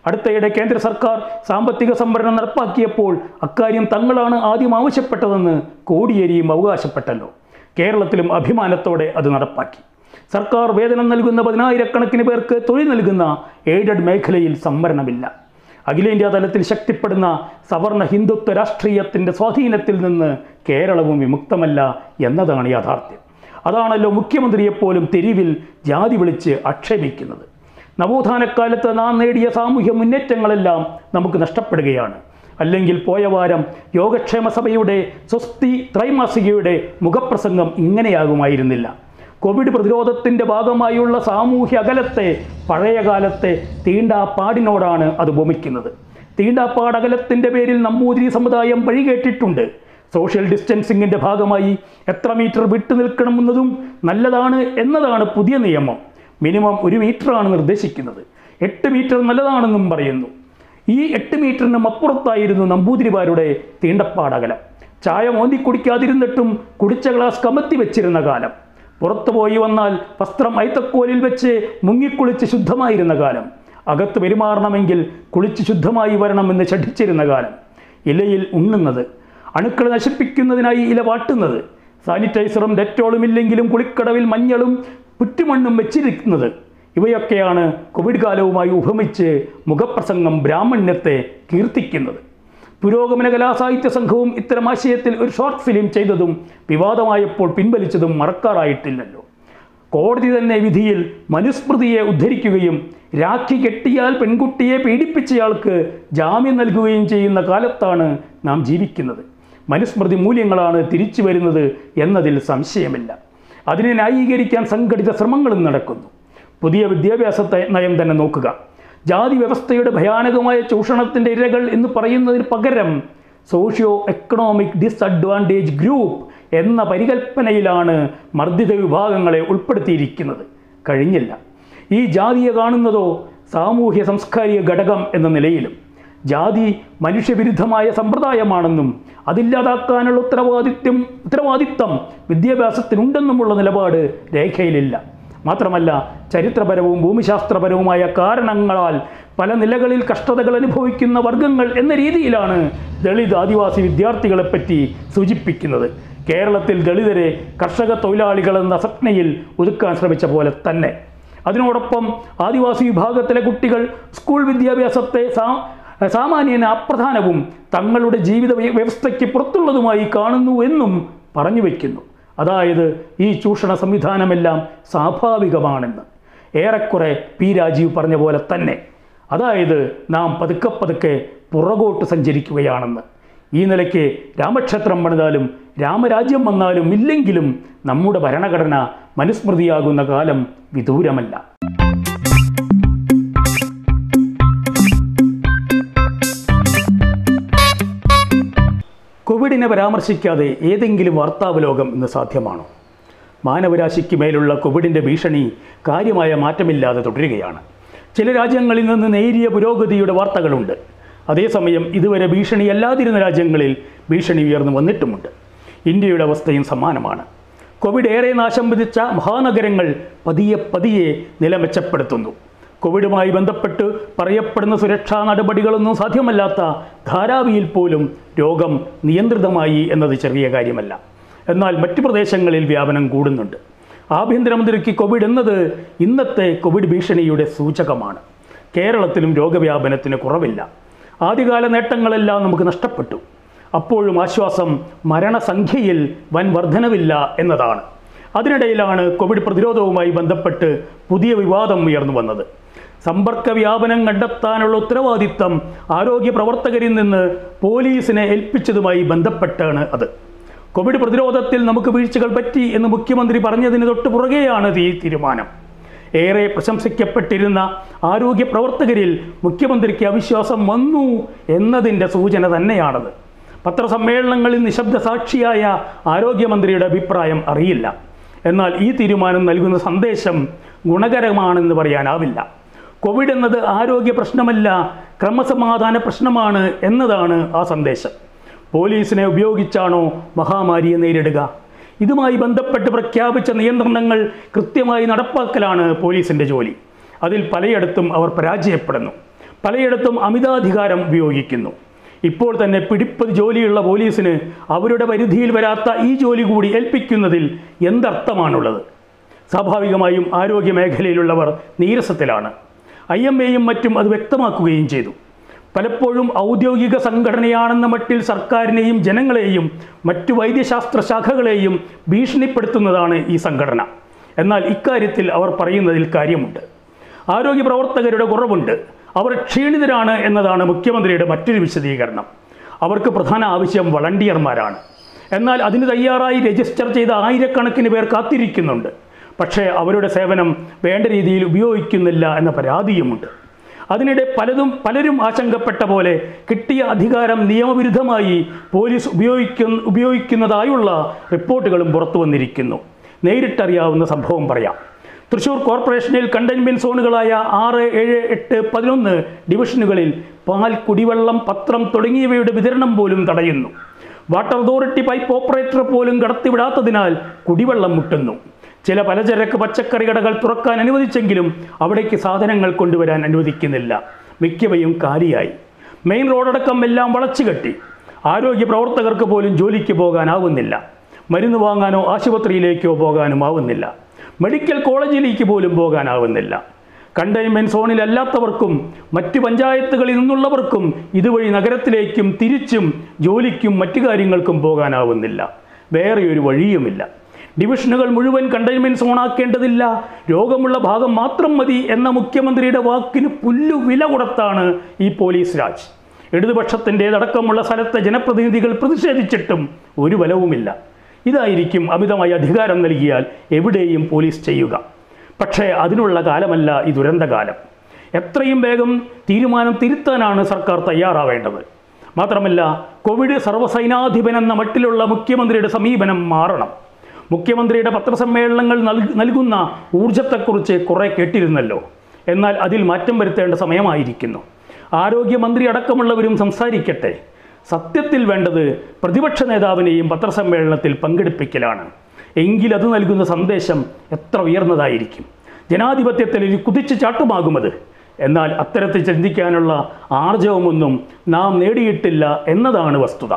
അടുത്തയിടെ കേന്ദ്ര സർക്കാർ സാമ്പത്തിക സംവരണം നടപ്പാക്കിയപ്പോൾ അക്കാര്യം തങ്ങളാണ് ആദ്യം ആവശ്യപ്പെട്ടതെന്ന് കോടിയേരിയും അവകാശപ്പെട്ടല്ലോ കേരളത്തിലും അഭിമാനത്തോടെ അത് നടപ്പാക്കി സർക്കാർ വേതനം നൽകുന്ന പതിനായിരക്കണക്കിന് പേർക്ക് തൊഴിൽ നൽകുന്ന എയ്ഡഡ് മേഖലയിൽ സംവരണമില്ല അഖിലേന്ത്യാ തലത്തിൽ ശക്തിപ്പെടുന്ന സവർണ ഹിന്ദുത്വ രാഷ്ട്രീയത്തിൻ്റെ സ്വാധീനത്തിൽ നിന്ന് കേരളവും വിമുക്തമല്ല എന്നതാണ് യാഥാർത്ഥ്യം അതാണല്ലോ മുഖ്യമന്ത്രിയെപ്പോലും തെരുവിൽ ജാതി വിളിച്ച് ആക്ഷേപിക്കുന്നത് നവോത്ഥാനക്കാലത്ത് നാം നേടിയ സാമൂഹ്യ മുന്നേറ്റങ്ങളെല്ലാം നമുക്ക് നഷ്ടപ്പെടുകയാണ് അല്ലെങ്കിൽ പോയ വാരം യോഗക്ഷേമ സഭയുടെ സ്വസ്തി ത്രൈമാസികയുടെ മുഖപ്രസംഗം ഇങ്ങനെയാകുമായിരുന്നില്ല കോവിഡ് പ്രതിരോധത്തിൻ്റെ ഭാഗമായുള്ള സാമൂഹ്യ അകലത്തെ പഴയ കാലത്തെ തീണ്ടാപ്പാടിനോടാണ് അത് ഉപമിക്കുന്നത് തീണ്ടാപ്പാട് അകലത്തിൻ്റെ പേരിൽ നമ്പൂതിരി സമുദായം വഴികേട്ടിട്ടുണ്ട് സോഷ്യൽ ഡിസ്റ്റൻസിങ്ങിൻ്റെ ഭാഗമായി എത്ര മീറ്റർ വിട്ടു നിൽക്കണമെന്നതും നല്ലതാണ് എന്നതാണ് പുതിയ നിയമം മിനിമം ഒരു മീറ്ററാണ് നിർദ്ദേശിക്കുന്നത് എട്ട് മീറ്റർ നല്ലതാണെന്നും പറയുന്നു ഈ എട്ട് മീറ്ററിനും അപ്പുറത്തായിരുന്നു നമ്പൂതിരിമാരുടെ തീണ്ടപ്പാടകലം ചായ മോന്തി കുടിക്കാതിരുന്നിട്ടും കുടിച്ച ഗ്ലാസ് കമത്തി വെച്ചിരുന്ന കാലം പുറത്തു പോയി വന്നാൽ വസ്ത്രം ഐത്തക്കോലിൽ വെച്ച് മുങ്ങിക്കുളിച്ച് ശുദ്ധമായിരുന്ന കാലം അകത്ത് പെരുമാറണമെങ്കിൽ കുളിച്ച് ശുദ്ധമായി വരണമെന്ന് ശഠിച്ചിരുന്ന കാലം ഇലയിൽ ഉണ്ണുന്നത് അണുക്കൾ നശിപ്പിക്കുന്നതിനായി ഇല വാട്ടുന്നത് സാനിറ്റൈസറും ഡെറ്റോളും ഇല്ലെങ്കിലും കുളിക്കടവിൽ മഞ്ഞളും പുറ്റുമണ്ണും വെച്ചിരിക്കുന്നത് ഇവയൊക്കെയാണ് കോവിഡ് കാലവുമായി ഉപമിച്ച് മുഖപ്രസംഗം ബ്രാഹ്മണ്യത്തെ കീർത്തിക്കുന്നത് പുരോഗമന കലാസാഹിത്യ സംഘവും ഇത്തരം ആശയത്തിൽ ഒരു ഷോർട്ട് ഫിലിം ചെയ്തതും വിവാദമായപ്പോൾ പിൻവലിച്ചതും മറക്കാറായിട്ടില്ലല്ലോ കോടതി തന്നെ വിധിയിൽ മനുസ്മൃതിയെ ഉദ്ധരിക്കുകയും രാഖി കെട്ടിയാൽ പെൺകുട്ടിയെ പീഡിപ്പിച്ചയാൾക്ക് ജാമ്യം നൽകുകയും ചെയ്യുന്ന കാലത്താണ് നാം ജീവിക്കുന്നത് മനുസ്മൃതി മൂല്യങ്ങളാണ് തിരിച്ചു വരുന്നത് എന്നതിൽ സംശയമില്ല അതിനെ ന്യായീകരിക്കാൻ സംഘടിത ശ്രമങ്ങളും നടക്കുന്നു പുതിയ വിദ്യാഭ്യാസ ത- നയം തന്നെ നോക്കുക ജാതി വ്യവസ്ഥയുടെ ഭയാനകമായ ചൂഷണത്തിൻ്റെ ഇരകൾ എന്ന് പറയുന്നതിന് പകരം സോഷ്യോ എക്കണോമിക് ഡിസഡ്വാൻറ്റേജ് ഗ്രൂപ്പ് എന്ന പരികൽപ്പനയിലാണ് മർദ്ദിത വിഭാഗങ്ങളെ ഉൾപ്പെടുത്തിയിരിക്കുന്നത് കഴിഞ്ഞില്ല ഈ ജാതിയെ കാണുന്നതോ സാമൂഹ്യ സാംസ്കാരിക ഘടകം എന്ന നിലയിലും ജാതി മനുഷ്യവിരുദ്ധമായ സമ്പ്രദായമാണെന്നും അതില്ലാതാക്കാനുള്ള ഉത്തരവാദിത്യം ഉത്തരവാദിത്തം വിദ്യാഭ്യാസത്തിനുണ്ടെന്നുമുള്ള നിലപാട് രേഖയിലില്ല മാത്രമല്ല ചരിത്രപരവും ഭൂമിശാസ്ത്രപരവുമായ കാരണങ്ങളാൽ പല നിലകളിൽ കഷ്ടതകൾ അനുഭവിക്കുന്ന വർഗങ്ങൾ എന്ന രീതിയിലാണ് ദളിത് ആദിവാസി വിദ്യാർത്ഥികളെപ്പറ്റി സൂചിപ്പിക്കുന്നത് കേരളത്തിൽ ദളിതരെ കർഷക തൊഴിലാളികൾ എന്ന സ്വപ്നയിൽ ഒതുക്കാൻ ശ്രമിച്ച പോലെ തന്നെ അതിനോടൊപ്പം ആദിവാസി വിഭാഗത്തിലെ കുട്ടികൾ സ്കൂൾ വിദ്യാഭ്യാസത്തെ സാ സാമാന്യന അപ്രധാനവും തങ്ങളുടെ ജീവിത വ്യ- വ്യവസ്ഥയ്ക്ക് പുറത്തുള്ളതുമായി കാണുന്നു എന്നും പറഞ്ഞു വയ്ക്കുന്നു അതായത് ഈ ചൂഷണ സംവിധാനമെല്ലാം സ്വാഭാവികമാണെന്ന് ഏറെക്കുറെ പി രാജീവ് പറഞ്ഞ പോലെ തന്നെ അതായത് നാം പതുക്കെ പതുക്കെ പുറകോട്ട് സഞ്ചരിക്കുകയാണെന്ന് ഈ നിലയ്ക്ക് രാമക്ഷേത്രം പണിതാലും രാമരാജ്യം വന്നാലും ഇല്ലെങ്കിലും നമ്മുടെ ഭരണഘടന മനുസ്മൃതിയാകുന്ന കാലം വിദൂരമല്ല കോവിഡിനെ പരാമർശിക്കാതെ ഏതെങ്കിലും വാർത്താവലോകം ഇന്ന് സാധ്യമാണോ മാനവരാശിക്ക് മേലുള്ള കോവിഡിൻ്റെ ഭീഷണി കാര്യമായ മാറ്റമില്ലാതെ തുടരുകയാണ് ചില രാജ്യങ്ങളിൽ നിന്ന് നേരിയ പുരോഗതിയുടെ വാർത്തകളുണ്ട് അതേസമയം ഇതുവരെ ഭീഷണിയല്ലാതിരുന്ന രാജ്യങ്ങളിൽ ഭീഷണി ഉയർന്നു വന്നിട്ടുമുണ്ട് ഇന്ത്യയുടെ അവസ്ഥയും സമാനമാണ് കോവിഡ് ഏറെ നാശം വിധിച്ച മഹാനഗരങ്ങൾ പതിയെ പതിയെ നില മെച്ചപ്പെടുത്തുന്നു കോവിഡുമായി ബന്ധപ്പെട്ട് പറയപ്പെടുന്ന സുരക്ഷാ നടപടികളൊന്നും സാധ്യമല്ലാത്ത ധാരാവിയിൽ പോലും രോഗം നിയന്ത്രിതമായി എന്നത് ചെറിയ കാര്യമല്ല എന്നാൽ മറ്റ് പ്രദേശങ്ങളിൽ വ്യാപനം കൂടുന്നുണ്ട് ആഭ്യന്തരമന്ത്രിക്ക് കോവിഡ് എന്നത് ഇന്നത്തെ കോവിഡ് ഭീഷണിയുടെ സൂചകമാണ് കേരളത്തിലും രോഗവ്യാപനത്തിന് കുറവില്ല ആദ്യകാല നേട്ടങ്ങളെല്ലാം നമുക്ക് നഷ്ടപ്പെട്ടു അപ്പോഴും ആശ്വാസം മരണസംഖ്യയിൽ വൻ വർധനവില്ല എന്നതാണ് അതിനിടയിലാണ് കോവിഡ് പ്രതിരോധവുമായി ബന്ധപ്പെട്ട് പുതിയ വിവാദം ഉയർന്നു വന്നത് സമ്പർക്ക വ്യാപനം കണ്ടെത്താനുള്ള ഉത്തരവാദിത്തം ആരോഗ്യ പ്രവർത്തകരിൽ നിന്ന് പോലീസിനെ ഏൽപ്പിച്ചതുമായി ബന്ധപ്പെട്ടാണ് അത് കോവിഡ് പ്രതിരോധത്തിൽ നമുക്ക് വീഴ്ചകൾ പറ്റി എന്ന് മുഖ്യമന്ത്രി പറഞ്ഞതിന് തൊട്ട് പുറകെയാണ് ഈ തീരുമാനം ഏറെ പ്രശംസിക്കപ്പെട്ടിരുന്ന ആരോഗ്യ പ്രവർത്തകരിൽ മുഖ്യമന്ത്രിക്ക് അവിശ്വാസം വന്നു എന്നതിൻ്റെ സൂചന തന്നെയാണത് പത്രസമ്മേളനങ്ങളിൽ നിശബ്ദ സാക്ഷിയായ ആരോഗ്യമന്ത്രിയുടെ അഭിപ്രായം അറിയില്ല എന്നാൽ ഈ തീരുമാനം നൽകുന്ന സന്ദേശം ഗുണകരമാണെന്ന് പറയാനാവില്ല കോവിഡ് എന്നത് ആരോഗ്യ പ്രശ്നമല്ല ക്രമസമാധാന പ്രശ്നമാണ് എന്നതാണ് ആ സന്ദേശം പോലീസിനെ ഉപയോഗിച്ചാണോ മഹാമാരിയെ നേരിടുക ഇതുമായി ബന്ധപ്പെട്ട് പ്രഖ്യാപിച്ച നിയന്ത്രണങ്ങൾ കൃത്യമായി നടപ്പാക്കലാണ് പോലീസിൻ്റെ ജോലി അതിൽ പലയിടത്തും അവർ പരാജയപ്പെടുന്നു പലയിടത്തും അമിതാധികാരം ഉപയോഗിക്കുന്നു ഇപ്പോൾ തന്നെ പിടിപ്പത് ജോലിയുള്ള പോലീസിന് അവരുടെ പരിധിയിൽ വരാത്ത ഈ ജോലി കൂടി ഏൽപ്പിക്കുന്നതിൽ എന്തർത്ഥമാണുള്ളത് സ്വാഭാവികമായും ആരോഗ്യ മേഖലയിലുള്ളവർ നീരസത്തിലാണ് ഐ എം എയും മറ്റും അത് വ്യക്തമാക്കുകയും ചെയ്തു പലപ്പോഴും ഔദ്യോഗിക സംഘടനയാണെന്ന മട്ടിൽ സർക്കാരിനെയും ജനങ്ങളെയും മറ്റു വൈദ്യശാസ്ത്ര ശാഖകളെയും ഭീഷണിപ്പെടുത്തുന്നതാണ് ഈ സംഘടന എന്നാൽ ഇക്കാര്യത്തിൽ അവർ പറയുന്നതിൽ കാര്യമുണ്ട് ആരോഗ്യ പ്രവർത്തകരുടെ കുറവുണ്ട് അവർ ക്ഷീണിതരാണ് എന്നതാണ് മുഖ്യമന്ത്രിയുടെ മറ്റൊരു വിശദീകരണം അവർക്ക് പ്രധാന ആവശ്യം വളണ്ടിയർമാരാണ് എന്നാൽ അതിന് തയ്യാറായി രജിസ്റ്റർ ചെയ്ത ആയിരക്കണക്കിന് പേർ കാത്തിരിക്കുന്നുണ്ട് പക്ഷേ അവരുടെ സേവനം വേണ്ട രീതിയിൽ ഉപയോഗിക്കുന്നില്ല എന്ന പരാതിയുമുണ്ട് അതിനിടെ പലതും പലരും ആശങ്കപ്പെട്ട പോലെ കിട്ടിയ അധികാരം നിയമവിരുദ്ധമായി പോലീസ് ഉപയോഗിക്കുന്ന ഉപയോഗിക്കുന്നതായുള്ള റിപ്പോർട്ടുകളും പുറത്തു വന്നിരിക്കുന്നു നേരിട്ടറിയാവുന്ന സംഭവം പറയാം തൃശൂർ കോർപ്പറേഷനിൽ കണ്ടെയ്ൻമെൻറ് സോണുകളായ ആറ് ഏഴ് എട്ട് പതിനൊന്ന് ഡിവിഷനുകളിൽ പാൽ കുടിവെള്ളം പത്രം തുടങ്ങിയവയുടെ വിതരണം പോലും തടയുന്നു വാട്ടർ അതോറിറ്റി പൈപ്പ് ഓപ്പറേറ്റർ പോലും കടത്തിവിടാത്തതിനാൽ കുടിവെള്ളം മുട്ടുന്നു ചില പലചരക്ക് പച്ചക്കറി കടകൾ തുറക്കാൻ അനുവദിച്ചെങ്കിലും അവിടേക്ക് സാധനങ്ങൾ കൊണ്ടുവരാൻ അനുവദിക്കുന്നില്ല മിക്കവയും കാലിയായി മെയിൻ റോഡടക്കം എല്ലാം വളച്ചുകെട്ടി ആരോഗ്യ പ്രവർത്തകർക്ക് പോലും ജോലിക്ക് പോകാനാവുന്നില്ല മരുന്ന് വാങ്ങാനോ ആശുപത്രിയിലേക്കോ പോകാനും ആവുന്നില്ല മെഡിക്കൽ കോളേജിലേക്ക് പോലും പോകാനാവുന്നില്ല കണ്ടെയ്ൻമെൻറ് സോണിലല്ലാത്തവർക്കും മറ്റ് പഞ്ചായത്തുകളിൽ നിന്നുള്ളവർക്കും ഇതുവഴി നഗരത്തിലേക്കും തിരിച്ചും ജോലിക്കും മറ്റു കാര്യങ്ങൾക്കും പോകാനാവുന്നില്ല വേറെ ഒരു വഴിയുമില്ല ഡിവിഷനുകൾ മുഴുവൻ കണ്ടെയ്ൻമെൻറ് സോണാക്കേണ്ടതില്ല രോഗമുള്ള ഭാഗം മാത്രം മതി എന്ന മുഖ്യമന്ത്രിയുടെ വാക്കിന് പുല്ലു വില കൊടുത്താണ് ഈ പോലീസ് രാജ് ഇടതുപക്ഷത്തിൻ്റെതടക്കമുള്ള സ്ഥലത്തെ ജനപ്രതിനിധികൾ പ്രതിഷേധിച്ചിട്ടും ഒരു ബലവുമില്ല ഇതായിരിക്കും അമിതമായി അധികാരം നൽകിയാൽ എവിടെയും പോലീസ് ചെയ്യുക പക്ഷേ അതിനുള്ള കാലമല്ല ഈ ദുരന്തകാലം എത്രയും വേഗം തീരുമാനം തിരുത്താനാണ് സർക്കാർ തയ്യാറാവേണ്ടത് മാത്രമല്ല കോവിഡ് സർവ്വസൈനാധിപൻ എന്ന മട്ടിലുള്ള മുഖ്യമന്ത്രിയുടെ സമീപനം മാറണം മുഖ്യമന്ത്രിയുടെ പത്രസമ്മേളനങ്ങൾ നൽക- നൽകുന്ന ഊർജത്തെക്കുറിച്ച് കുറേ കേട്ടിരുന്നല്ലോ എന്നാൽ അതിൽ മാറ്റം വരുത്തേണ്ട സമയമായിരിക്കുന്നു ആരോഗ്യമന്ത്രി അടക്കമുള്ളവരും സംസാരിക്കട്ടെ സത്യത്തിൽ വേണ്ടത് പ്രതിപക്ഷ നേതാവിനെയും പത്രസമ്മേളനത്തിൽ പങ്കെടുപ്പിക്കലാണ് എങ്കിൽ അത് നൽകുന്ന സന്ദേശം എത്ര ഉയർന്നതായിരിക്കും ജനാധിപത്യത്തിൽ ഒരു കുതിച്ചു ചാട്ടുമാകുമത് എന്നാൽ അത്തരത്തിൽ ചിന്തിക്കാനുള്ള ആർജവമൊന്നും നാം നേടിയിട്ടില്ല എന്നതാണ് വസ്തുത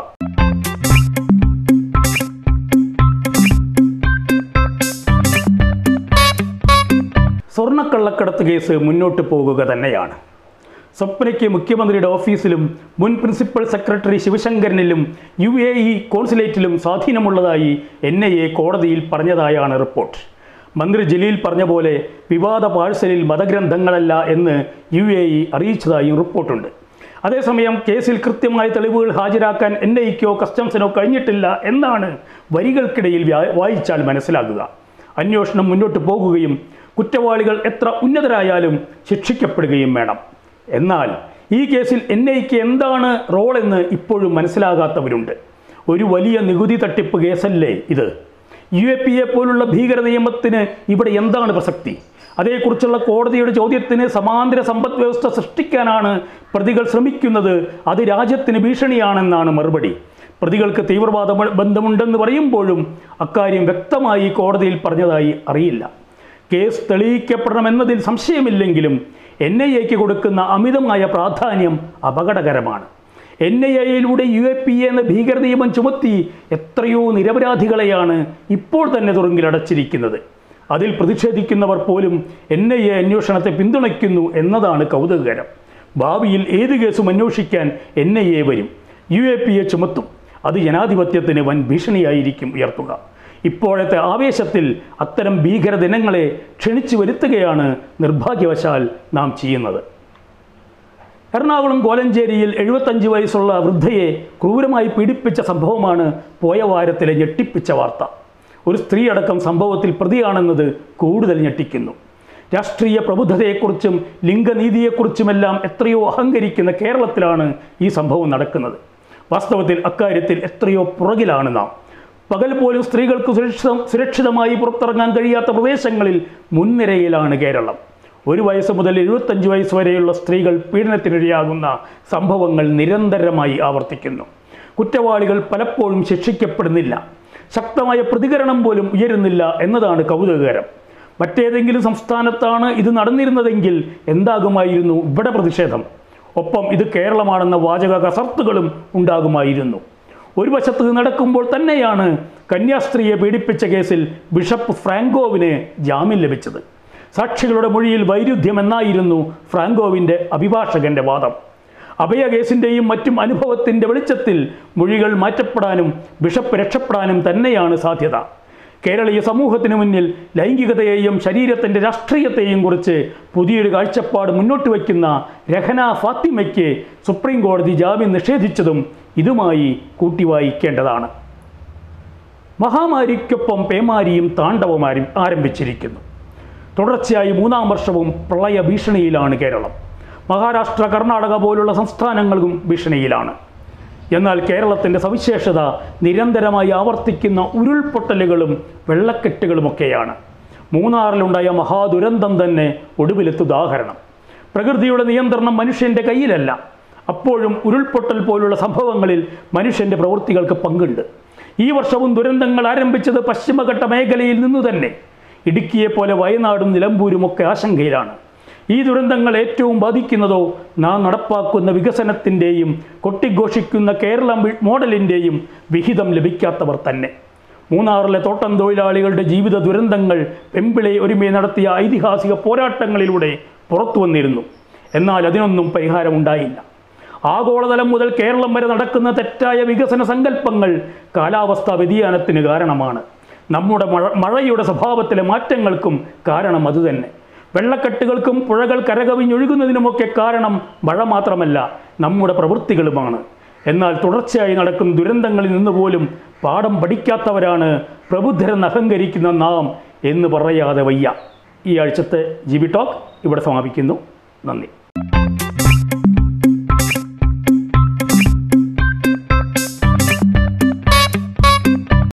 സ്വർണ്ണക്കള്ളക്കടത്ത് കേസ് മുന്നോട്ട് പോകുക തന്നെയാണ് സ്വപ്നയ്ക്ക് മുഖ്യമന്ത്രിയുടെ ഓഫീസിലും മുൻ പ്രിൻസിപ്പൽ സെക്രട്ടറി ശിവശങ്കരനിലും യു എ ഇ കോൺസുലേറ്റിലും സ്വാധീനമുള്ളതായി എൻ ഐ എ കോടതിയിൽ പറഞ്ഞതായാണ് റിപ്പോർട്ട് മന്ത്രി ജലീൽ പറഞ്ഞ പോലെ വിവാദ പാഴ്സലിൽ മതഗ്രന്ഥങ്ങളല്ല എന്ന് യു എ ഇ അറിയിച്ചതായും റിപ്പോർട്ടുണ്ട് അതേസമയം കേസിൽ കൃത്യമായ തെളിവുകൾ ഹാജരാക്കാൻ എൻ ഐക്കോ കസ്റ്റംസിനോ കഴിഞ്ഞിട്ടില്ല എന്നാണ് വരികൾക്കിടയിൽ വ്യാ- വായിച്ചാൽ മനസ്സിലാകുക അന്വേഷണം മുന്നോട്ട് പോകുകയും കുറ്റവാളികൾ എത്ര ഉന്നതരായാലും ശിക്ഷിക്കപ്പെടുകയും വേണം എന്നാൽ ഈ കേസിൽ എൻ ഐക്ക് എന്താണ് റോൾ എന്ന് ഇപ്പോഴും മനസ്സിലാകാത്തവരുണ്ട് ഒരു വലിയ നികുതി തട്ടിപ്പ് കേസല്ലേ ഇത് യു എ പി എ പോലുള്ള ഭീകര നിയമത്തിന് ഇവിടെ എന്താണ് പ്രസക്തി അതേക്കുറിച്ചുള്ള കോടതിയുടെ ചോദ്യത്തിന് സമാന്തര സമ്പദ് വ്യവസ്ഥ സൃഷ്ടിക്കാനാണ് പ്രതികൾ ശ്രമിക്കുന്നത് അത് രാജ്യത്തിന് ഭീഷണിയാണെന്നാണ് മറുപടി പ്രതികൾക്ക് തീവ്രവാദ ബ- ബന്ധമുണ്ടെന്ന് പറയുമ്പോഴും അക്കാര്യം വ്യക്തമായി കോടതിയിൽ പറഞ്ഞതായി അറിയില്ല കേസ് തെളിയിക്കപ്പെടണമെന്നതിൽ സംശയമില്ലെങ്കിലും എൻ ഐ എക്ക് കൊടുക്കുന്ന അമിതമായ പ്രാധാന്യം അപകടകരമാണ് എൻ ഐ എയിലൂടെ യു എ പി എന്ന ഭീകര നിയമം ചുമത്തി എത്രയോ നിരപരാധികളെയാണ് ഇപ്പോൾ തന്നെ തുറങ്കിലടച്ചിരിക്കുന്നത് അതിൽ പ്രതിഷേധിക്കുന്നവർ പോലും എൻ ഐ എ അന്വേഷണത്തെ പിന്തുണയ്ക്കുന്നു എന്നതാണ് കൗതുകകരം ഭാവിയിൽ ഏത് കേസും അന്വേഷിക്കാൻ എൻ ഐ എ വരും യു എ പി എ ചുമത്തും അത് ജനാധിപത്യത്തിന് വൻ ഭീഷണിയായിരിക്കും ഉയർത്തുക ഇപ്പോഴത്തെ ആവേശത്തിൽ അത്തരം ഭീകര ദിനങ്ങളെ ക്ഷണിച്ചു വരുത്തുകയാണ് നിർഭാഗ്യവശാൽ നാം ചെയ്യുന്നത് എറണാകുളം കോലഞ്ചേരിയിൽ എഴുപത്തഞ്ച് വയസ്സുള്ള വൃദ്ധയെ ക്രൂരമായി പീഡിപ്പിച്ച സംഭവമാണ് പോയ വാരത്തിലെ ഞെട്ടിപ്പിച്ച വാർത്ത ഒരു സ്ത്രീ അടക്കം സംഭവത്തിൽ പ്രതിയാണെന്നത് കൂടുതൽ ഞെട്ടിക്കുന്നു രാഷ്ട്രീയ പ്രബുദ്ധതയെക്കുറിച്ചും ലിംഗനീതിയെക്കുറിച്ചുമെല്ലാം എത്രയോ അഹങ്കരിക്കുന്ന കേരളത്തിലാണ് ഈ സംഭവം നടക്കുന്നത് വാസ്തവത്തിൽ അക്കാര്യത്തിൽ എത്രയോ പുറകിലാണ് നാം പകൽ പോലും സ്ത്രീകൾക്ക് സുരക്ഷിതം സുരക്ഷിതമായി പുറത്തിറങ്ങാൻ കഴിയാത്ത പ്രദേശങ്ങളിൽ മുൻനിരയിലാണ് കേരളം ഒരു വയസ്സ് മുതൽ എഴുപത്തഞ്ച് വയസ്സ് വരെയുള്ള സ്ത്രീകൾ പീഡനത്തിനിരയാകുന്ന സംഭവങ്ങൾ നിരന്തരമായി ആവർത്തിക്കുന്നു കുറ്റവാളികൾ പലപ്പോഴും ശിക്ഷിക്കപ്പെടുന്നില്ല ശക്തമായ പ്രതികരണം പോലും ഉയരുന്നില്ല എന്നതാണ് കൗതുകകരം മറ്റേതെങ്കിലും സംസ്ഥാനത്താണ് ഇത് നടന്നിരുന്നതെങ്കിൽ എന്താകുമായിരുന്നു ഇവിടെ പ്രതിഷേധം ഒപ്പം ഇത് കേരളമാണെന്ന വാചക കസർത്തുകളും ഉണ്ടാകുമായിരുന്നു ഒരു വശത്ത് നടക്കുമ്പോൾ തന്നെയാണ് കന്യാസ്ത്രീയെ പീഡിപ്പിച്ച കേസിൽ ബിഷപ്പ് ഫ്രാങ്കോവിന് ജാമ്യം ലഭിച്ചത് സാക്ഷികളുടെ മൊഴിയിൽ വൈരുദ്ധ്യമെന്നായിരുന്നു ഫ്രാങ്കോവിൻ്റെ അഭിഭാഷകന്റെ വാദം അഭയ കേസിൻ്റെയും മറ്റും അനുഭവത്തിൻ്റെ വെളിച്ചത്തിൽ മൊഴികൾ മാറ്റപ്പെടാനും ബിഷപ്പ് രക്ഷപ്പെടാനും തന്നെയാണ് സാധ്യത കേരളീയ സമൂഹത്തിന് മുന്നിൽ ലൈംഗികതയെയും ശരീരത്തിൻ്റെ രാഷ്ട്രീയത്തെയും കുറിച്ച് പുതിയൊരു കാഴ്ചപ്പാട് മുന്നോട്ട് വയ്ക്കുന്ന രഹന ഫാത്തിമയ്ക്ക് സുപ്രീം കോടതി ജാമ്യം നിഷേധിച്ചതും ഇതുമായി കൂട്ടിവായിക്കേണ്ടതാണ് മഹാമാരിക്കൊപ്പം പേമാരിയും താണ്ഡവം ആരം- ആരംഭിച്ചിരിക്കുന്നു തുടർച്ചയായി മൂന്നാം വർഷവും പ്രളയ ഭീഷണിയിലാണ് കേരളം മഹാരാഷ്ട്ര കർണാടക പോലുള്ള സംസ്ഥാനങ്ങളും ഭീഷണിയിലാണ് എന്നാൽ കേരളത്തിൻ്റെ സവിശേഷത നിരന്തരമായി ആവർത്തിക്കുന്ന ഉരുൾപൊട്ടലുകളും വെള്ളക്കെട്ടുകളുമൊക്കെയാണ് മൂന്നാറിലുണ്ടായ മഹാദുരന്തം തന്നെ ഒടുവിലെത്ത് ഉദാഹരണം പ്രകൃതിയുടെ നിയന്ത്രണം മനുഷ്യൻ്റെ കയ്യിലല്ല അപ്പോഴും ഉരുൾപൊട്ടൽ പോലുള്ള സംഭവങ്ങളിൽ മനുഷ്യൻ്റെ പ്രവൃത്തികൾക്ക് പങ്കുണ്ട് ഈ വർഷവും ദുരന്തങ്ങൾ ആരംഭിച്ചത് പശ്ചിമഘട്ട മേഖലയിൽ നിന്നു തന്നെ ഇടുക്കിയെ പോലെ വയനാടും നിലമ്പൂരുമൊക്കെ ആശങ്കയിലാണ് ഈ ദുരന്തങ്ങൾ ഏറ്റവും ബാധിക്കുന്നതോ നാം നടപ്പാക്കുന്ന വികസനത്തിൻ്റെയും കൊട്ടിഘോഷിക്കുന്ന കേരളം വി- മോഡലിൻ്റെയും വിഹിതം ലഭിക്കാത്തവർ തന്നെ മൂന്നാറിലെ തോട്ടം തൊഴിലാളികളുടെ ജീവിത ദുരന്തങ്ങൾ പെമ്പിളെ ഒരുമയെ നടത്തിയ ഐതിഹാസിക പോരാട്ടങ്ങളിലൂടെ പുറത്തു വന്നിരുന്നു എന്നാൽ അതിനൊന്നും പരിഹാരമുണ്ടായില്ല ആഗോളതലം മുതൽ കേരളം വരെ നടക്കുന്ന തെറ്റായ വികസന സങ്കല്പങ്ങൾ കാലാവസ്ഥാ വ്യതിയാനത്തിന് കാരണമാണ് നമ്മുടെ മഴ മഴയുടെ സ്വഭാവത്തിലെ മാറ്റങ്ങൾക്കും കാരണം അതുതന്നെ വെള്ളക്കെട്ടുകൾക്കും പുഴകൾ കരകവിഞ്ഞൊഴുകുന്നതിനുമൊക്കെ കാരണം മഴ മാത്രമല്ല നമ്മുടെ പ്രവൃത്തികളുമാണ് എന്നാൽ തുടർച്ചയായി നടക്കുന്ന ദുരന്തങ്ങളിൽ നിന്ന് പോലും പാഠം പഠിക്കാത്തവരാണ് പ്രബുദ്ധരെന്ന് അഹങ്കരിക്കുന്ന നാം എന്ന് പറയാതെ വയ്യ ഈ ആഴ്ചത്തെ ജി ബി ടോക്ക് ഇവിടെ സമാപിക്കുന്നു നന്ദി